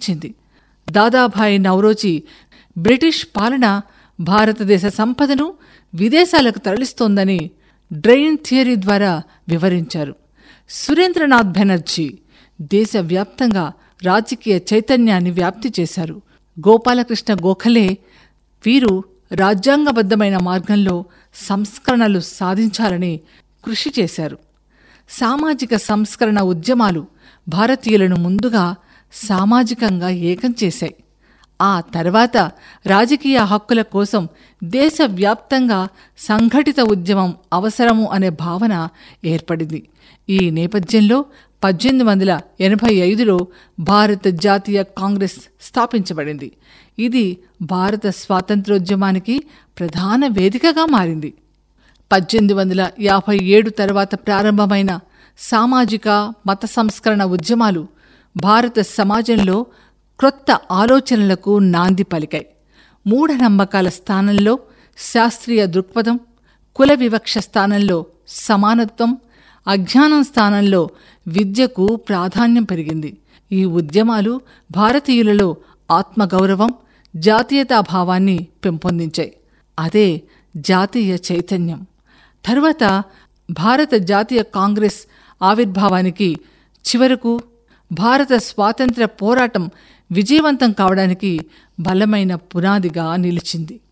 మార్చింది దాదాభాయ్ నవరోజీ బ్రిటిష్ పాలన భారతదేశ సంపదను విదేశాలకు తరలిస్తోందని డ్రెయిన్ థియరీ ద్వారా వివరించారు సురేంద్రనాథ్ బెనర్జీ దేశవ్యాప్తంగా రాజకీయ చైతన్యాన్ని వ్యాప్తి చేశారు గోపాలకృష్ణ గోఖలే వీరు రాజ్యాంగబద్ధమైన మార్గంలో సంస్కరణలు సాధించాలని కృషి చేశారు సామాజిక సంస్కరణ ఉద్యమాలు భారతీయులను ముందుగా సామాజికంగా ఏకం చేశాయి ఆ తర్వాత రాజకీయ హక్కుల కోసం దేశవ్యాప్తంగా సంఘటిత ఉద్యమం అవసరము అనే భావన ఏర్పడింది ఈ నేపథ్యంలో పద్దెనిమిది వందల ఎనభై ఐదులో భారత జాతీయ కాంగ్రెస్ స్థాపించబడింది ఇది భారత స్వాతంత్రోద్యమానికి ప్రధాన వేదికగా మారింది పద్దెనిమిది వందల యాభై ఏడు తర్వాత ప్రారంభమైన సామాజిక మత సంస్కరణ ఉద్యమాలు భారత సమాజంలో క్రొత్త ఆలోచనలకు నాంది పలికాయి మూఢనమ్మకాల స్థానంలో శాస్త్రీయ దృక్పథం కుల వివక్ష స్థానంలో సమానత్వం అజ్ఞానం స్థానంలో విద్యకు ప్రాధాన్యం పెరిగింది ఈ ఉద్యమాలు భారతీయులలో ఆత్మగౌరవం జాతీయతాభావాన్ని పెంపొందించాయి అదే జాతీయ చైతన్యం తరువాత భారత జాతీయ కాంగ్రెస్ ఆవిర్భావానికి చివరకు భారత స్వాతంత్ర్య పోరాటం విజయవంతం కావడానికి బలమైన పునాదిగా నిలిచింది